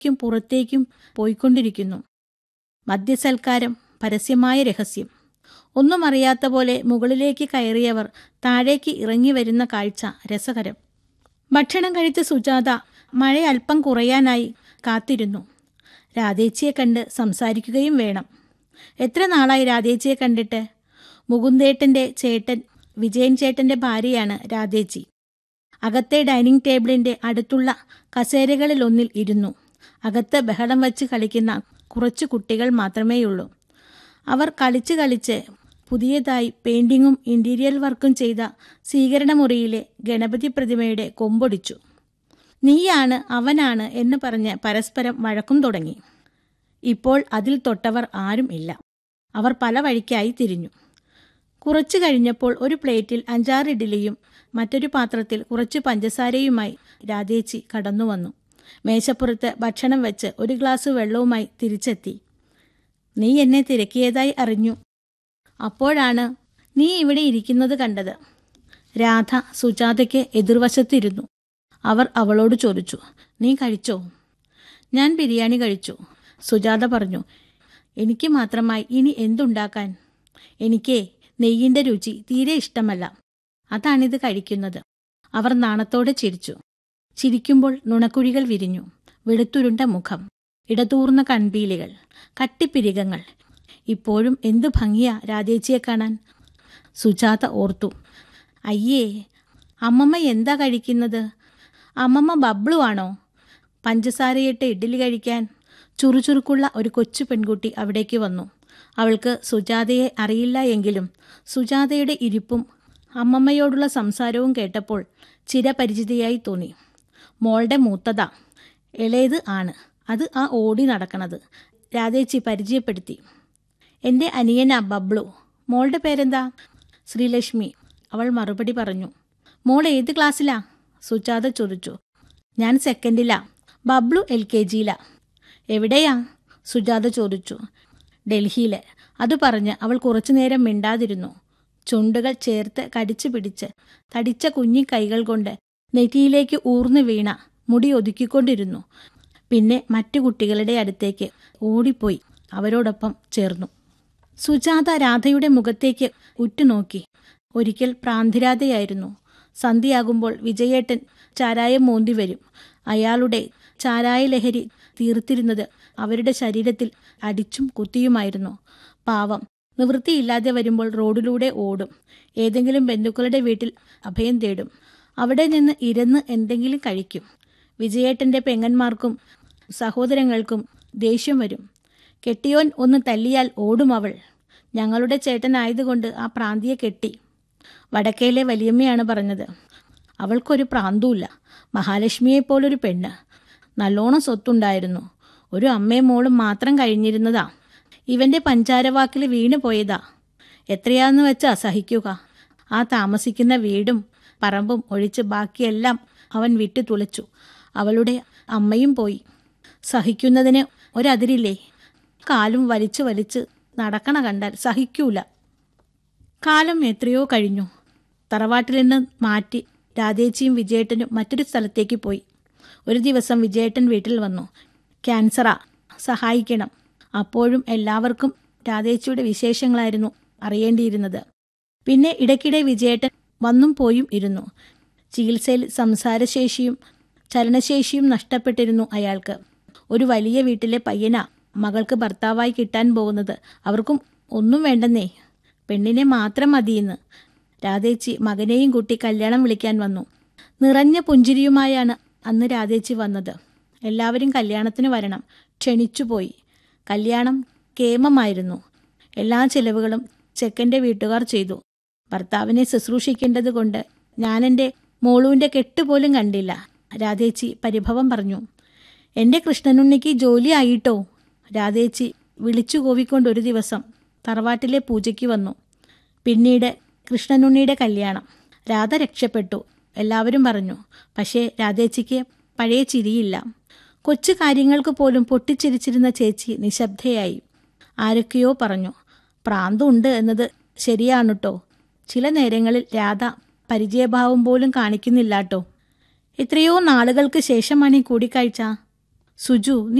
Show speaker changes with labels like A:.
A: ക്കും പുറത്തേക്കും പോയിക്കൊണ്ടിരിക്കുന്നു മദ്യസൽക്കാരം പരസ്യമായ രഹസ്യം ഒന്നും അറിയാത്ത പോലെ മുകളിലേക്ക് കയറിയവർ താഴേക്ക് ഇറങ്ങി വരുന്ന കാഴ്ച രസകരം ഭക്ഷണം കഴിച്ച സുജാത മഴ അല്പം കുറയാനായി കാത്തിരുന്നു രാധേച്ചിയെ കണ്ട് സംസാരിക്കുകയും വേണം എത്ര നാളായി രാധേച്ചിയെ കണ്ടിട്ട് മുകുന്ദേട്ടൻ്റെ ചേട്ടൻ വിജയൻ ചേട്ടൻ്റെ ഭാര്യയാണ് രാധേച്ചി അകത്തെ ഡൈനിങ് ടേബിളിൻ്റെ അടുത്തുള്ള കസേരകളിലൊന്നിൽ ഇരുന്നു അകത്ത് ബഹളം വച്ച് കളിക്കുന്ന കുറച്ച് കുട്ടികൾ മാത്രമേയുള്ളൂ അവർ കളിച്ച് കളിച്ച് പുതിയതായി പെയിൻറ്റിങ്ങും ഇൻറ്റീരിയർ വർക്കും ചെയ്ത സ്വീകരണമുറിയിലെ ഗണപതി പ്രതിമയുടെ കൊമ്പൊടിച്ചു നീയാണ് അവനാണ് എന്ന് പറഞ്ഞ് പരസ്പരം വഴക്കും തുടങ്ങി ഇപ്പോൾ അതിൽ തൊട്ടവർ ആരും ഇല്ല അവർ പല വഴിക്കായി തിരിഞ്ഞു കുറച്ചു കഴിഞ്ഞപ്പോൾ ഒരു പ്ലേറ്റിൽ അഞ്ചാറ് ഇഡ്ഡലിയും മറ്റൊരു പാത്രത്തിൽ കുറച്ച് പഞ്ചസാരയുമായി രാധേച്ചി കടന്നു വന്നു മേശപ്പുറത്ത് ഭക്ഷണം വെച്ച് ഒരു ഗ്ലാസ് വെള്ളവുമായി തിരിച്ചെത്തി നീ എന്നെ തിരക്കിയതായി അറിഞ്ഞു അപ്പോഴാണ് നീ ഇവിടെ ഇരിക്കുന്നത് കണ്ടത് രാധ സുജാതയ്ക്ക് എതിർവശത്തിരുന്നു അവർ അവളോട് ചോദിച്ചു നീ കഴിച്ചോ ഞാൻ ബിരിയാണി കഴിച്ചു സുജാത പറഞ്ഞു എനിക്ക് മാത്രമായി ഇനി എന്തുണ്ടാക്കാൻ എനിക്ക് നെയ്യിൻ്റെ രുചി തീരെ ഇഷ്ടമല്ല അതാണിത് കഴിക്കുന്നത് അവർ നാണത്തോടെ ചിരിച്ചു ചിരിക്കുമ്പോൾ നുണക്കുഴികൾ വിരിഞ്ഞു വെളുത്തുരുണ്ട മുഖം ഇടതൂർന്ന കൺപീലികൾ കട്ടിപ്പിരികങ്ങൾ ഇപ്പോഴും എന്തു ഭംഗിയാ രാധേച്ചിയെ കാണാൻ സുജാത ഓർത്തു അയ്യേ അമ്മമ്മ എന്താ കഴിക്കുന്നത് അമ്മമ്മ ബബ്ലു ആണോ പഞ്ചസാരയിട്ട് ഇഡ്ഡലി കഴിക്കാൻ ചുറുചുറുക്കുള്ള ഒരു കൊച്ചു പെൺകുട്ടി അവിടേക്ക് വന്നു അവൾക്ക് സുജാതയെ അറിയില്ല എങ്കിലും സുജാതയുടെ ഇരിപ്പും അമ്മമ്മയോടുള്ള സംസാരവും കേട്ടപ്പോൾ ചിരപരിചിതയായി തോന്നി മോളുടെ മൂത്തതാ ഇളയത് ആണ് അത് ആ ഓടി നടക്കണത് രാധേച്ചി പരിചയപ്പെടുത്തി എൻ്റെ അനിയനാ ബബ്ലു മോളുടെ പേരെന്താ ശ്രീലക്ഷ്മി അവൾ മറുപടി പറഞ്ഞു മോൾ ഏത് ക്ലാസ്സിലാ സുജാത ചോദിച്ചു ഞാൻ സെക്കൻഡിലാ ബബ്ലു എൽ കെ ജിയിലാ എവിടെയാ സുജാത ചോദിച്ചു ഡൽഹിയിൽ അത് പറഞ്ഞ് അവൾ കുറച്ചു നേരം മിണ്ടാതിരുന്നു ചുണ്ടുകൾ ചേർത്ത് കടിച്ചു പിടിച്ച് തടിച്ച കുഞ്ഞി കൈകൾ കൊണ്ട് നെറ്റിയിലേക്ക് ഊർന്നു വീണ മുടി ഒതുക്കിക്കൊണ്ടിരുന്നു പിന്നെ മറ്റു കുട്ടികളുടെ അടുത്തേക്ക് ഓടിപ്പോയി അവരോടൊപ്പം ചേർന്നു സുജാത രാധയുടെ മുഖത്തേക്ക് ഉറ്റുനോക്കി ഒരിക്കൽ പ്രാന്തിരാതയായിരുന്നു സന്ധ്യയാകുമ്പോൾ വിജയേട്ടൻ ചാരായം മോന്തി വരും അയാളുടെ ചാരായ ലഹരി തീർത്തിരുന്നത് അവരുടെ ശരീരത്തിൽ അടിച്ചും കുത്തിയുമായിരുന്നു പാവം നിവൃത്തിയില്ലാതെ വരുമ്പോൾ റോഡിലൂടെ ഓടും ഏതെങ്കിലും ബന്ധുക്കളുടെ വീട്ടിൽ അഭയം തേടും അവിടെ നിന്ന് ഇരുന്ന് എന്തെങ്കിലും കഴിക്കും വിജയേട്ടൻ്റെ പെങ്ങന്മാർക്കും സഹോദരങ്ങൾക്കും ദേഷ്യം വരും കെട്ടിയോൻ ഒന്ന് തല്ലിയാൽ ഓടും അവൾ ഞങ്ങളുടെ ചേട്ടനായതുകൊണ്ട് ആ പ്രാന്തിയെ കെട്ടി വടക്കയിലെ വലിയമ്മയാണ് പറഞ്ഞത് അവൾക്കൊരു പ്രാന്തവുമില്ല മഹാലക്ഷ്മിയെപ്പോലൊരു പെണ്ണ് നല്ലോണം സ്വത്തുണ്ടായിരുന്നു ഒരു അമ്മയും മോളും മാത്രം കഴിഞ്ഞിരുന്നതാ ഇവന്റെ പഞ്ചാരവാക്കിൽ വീണു പോയതാ എത്രയാന്ന് വെച്ചാ സഹിക്കുക ആ താമസിക്കുന്ന വീടും പറമ്പും ഒഴിച്ച് ബാക്കിയെല്ലാം അവൻ വിട്ടു തുളച്ചു അവളുടെ അമ്മയും പോയി സഹിക്കുന്നതിന് ഒരതിരില്ലേ കാലും വലിച്ചു വലിച്ച് നടക്കണ കണ്ടാൽ സഹിക്കൂല കാലം എത്രയോ കഴിഞ്ഞു തറവാട്ടിൽ നിന്ന് മാറ്റി രാധേച്ചിയും വിജയേട്ടനും മറ്റൊരു സ്ഥലത്തേക്ക് പോയി ഒരു ദിവസം വിജയേട്ടൻ വീട്ടിൽ വന്നു ക്യാൻസറാ സഹായിക്കണം അപ്പോഴും എല്ലാവർക്കും രാധേച്ചിയുടെ വിശേഷങ്ങളായിരുന്നു അറിയേണ്ടിയിരുന്നത് പിന്നെ ഇടയ്ക്കിടെ വിജയേട്ടൻ വന്നും പോയും ഇരുന്നു ചികിത്സയിൽ സംസാരശേഷിയും ചലനശേഷിയും നഷ്ടപ്പെട്ടിരുന്നു അയാൾക്ക് ഒരു വലിയ വീട്ടിലെ പയ്യനാ മകൾക്ക് ഭർത്താവായി കിട്ടാൻ പോകുന്നത് അവർക്കും ഒന്നും വേണ്ടെന്നേ പെണ്ണിനെ മാത്രം മതിയെന്ന് രാധേച്ചി മകനെയും കൂട്ടി കല്യാണം വിളിക്കാൻ വന്നു നിറഞ്ഞ പുഞ്ചിരിയുമായാണ് അന്ന് രാധേച്ചി വന്നത് എല്ലാവരും കല്യാണത്തിന് വരണം ക്ഷണിച്ചുപോയി കല്യാണം കേമമായിരുന്നു എല്ലാ ചെലവുകളും ചെക്കൻ്റെ വീട്ടുകാർ ചെയ്തു ഭർത്താവിനെ ശുശ്രൂഷിക്കേണ്ടത് കൊണ്ട് ഞാനെൻ്റെ മോളുവിൻ്റെ കെട്ടുപോലും കണ്ടില്ല രാധേച്ചി പരിഭവം പറഞ്ഞു എൻ്റെ കൃഷ്ണനുണ്ണിക്ക് ജോലി ആയിട്ടോ രാധേച്ചി വിളിച്ചു കോവിക്കൊണ്ട് ഒരു ദിവസം തറവാട്ടിലെ പൂജയ്ക്ക് വന്നു പിന്നീട് കൃഷ്ണനുണ്ണിയുടെ കല്യാണം രാധ രക്ഷപ്പെട്ടു എല്ലാവരും പറഞ്ഞു പക്ഷേ രാധേച്ചിക്ക് പഴയ ചിരിയില്ല കൊച്ചു കാര്യങ്ങൾക്ക് പോലും പൊട്ടിച്ചിരിച്ചിരുന്ന ചേച്ചി നിശബ്ദയായി ആരൊക്കെയോ പറഞ്ഞു പ്രാന്തുണ്ട് എന്നത് ശരിയാണുട്ടോ ചില നേരങ്ങളിൽ രാധ പരിചയഭാവം പോലും കാണിക്കുന്നില്ലാട്ടോ എത്രയോ നാളുകൾക്ക് ശേഷമാണ് ഈ കൂടിക്കാഴ്ച സുജു